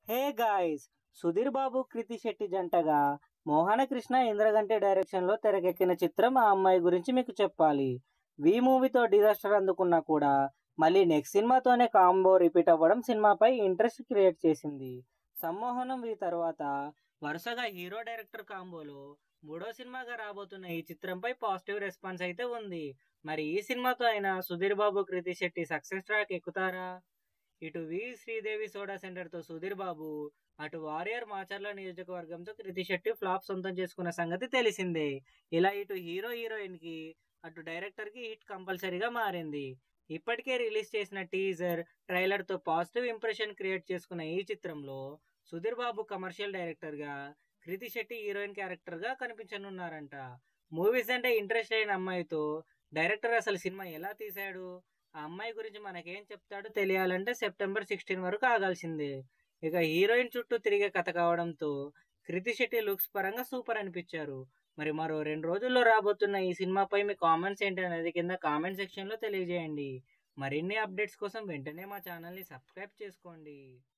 హే guys Sudheer Babu Krithi Shetty జంటగా Mohana Krishna Indraganti direction లో తెరకెక్కిన చిత్రం ఆ అమ్మాయి గురించి మీకు చెప్పాలి వి మూవీతో డిజాస్టర్ అందుకున్నా కూడా మళ్ళీ నెక్స్ట్ సినిమాతోనే కాంబో రిపీట్ అవ్వడం సినిమాపై ఇంట్రెస్ట్ క్రియేట్ చేసింది సమ్మోహనం వి తర్వాత వరుసగా హీరో డైరెక్టర్ కాంబోలో మూడో సినిమాగా రాబోతున్న ఈ చిత్రంపై పాజిటివ్ రెస్పాన్స్ అయితే ఉంది మరి ఈ సినిమాతో అయినా సుధీర్ బాబు కృతి శెట్టి సక్సెస్ ట్రాక్ ఎక్కుతారా ఇటు వి శ్రీదేవి సోడా సెంటర్ తో సుధీర్ బాబు అటు వారియర్ మాచర్ల నియోజకవర్గంతో కృతి శెట్టి ఫ్లాప్ సొంతం చేసుకున్న సంగతి తెలిసిందే ఇలా ఇటు హీరో హీరోయిన్ కి అటు డైరెక్టర్ కి హిట్ కంపల్సరీగా మారింది ఇప్పటికే రిలీజ్ చేసిన టీజర్ ట్రైలర్ తో పాజిటివ్ ఇంప్రెషన్ క్రియేట్ చేసుకున్న ఈ చిత్రంలో సుధీర్ బాబు కమర్షియల్ డైరెక్టర్ గా కృతి శెట్టి హీరోయిన్ క్యారెక్టర్ గా కనిపించనున్నారంట మూవీస్ అంటే ఇంట్రెస్ట్ అయిన అమ్మాయితో డైరెక్టర్ అసలు సినిమా ఎలా తీశాడు ఆ అమ్మాయి గురించి మనకేం చెప్తాడో తెలియాలంటే సెప్టెంబర్ సిక్స్టీన్ వరకు ఆగాల్సిందే ఇక హీరోయిన్ చుట్టూ తిరిగే కథ కావడంతో కృతి శెట్టి లుక్స్ పరంగా సూపర్ అనిపించారు మరి మరో రెండు రోజుల్లో రాబోతున్న ఈ సినిమాపై మీ కామెంట్స్ ఏంటి అనేది కింద కామెంట్ సెక్షన్లో తెలియజేయండి మరిన్ని అప్డేట్స్ కోసం వెంటనే మా ఛానల్ని సబ్స్క్రైబ్ చేసుకోండి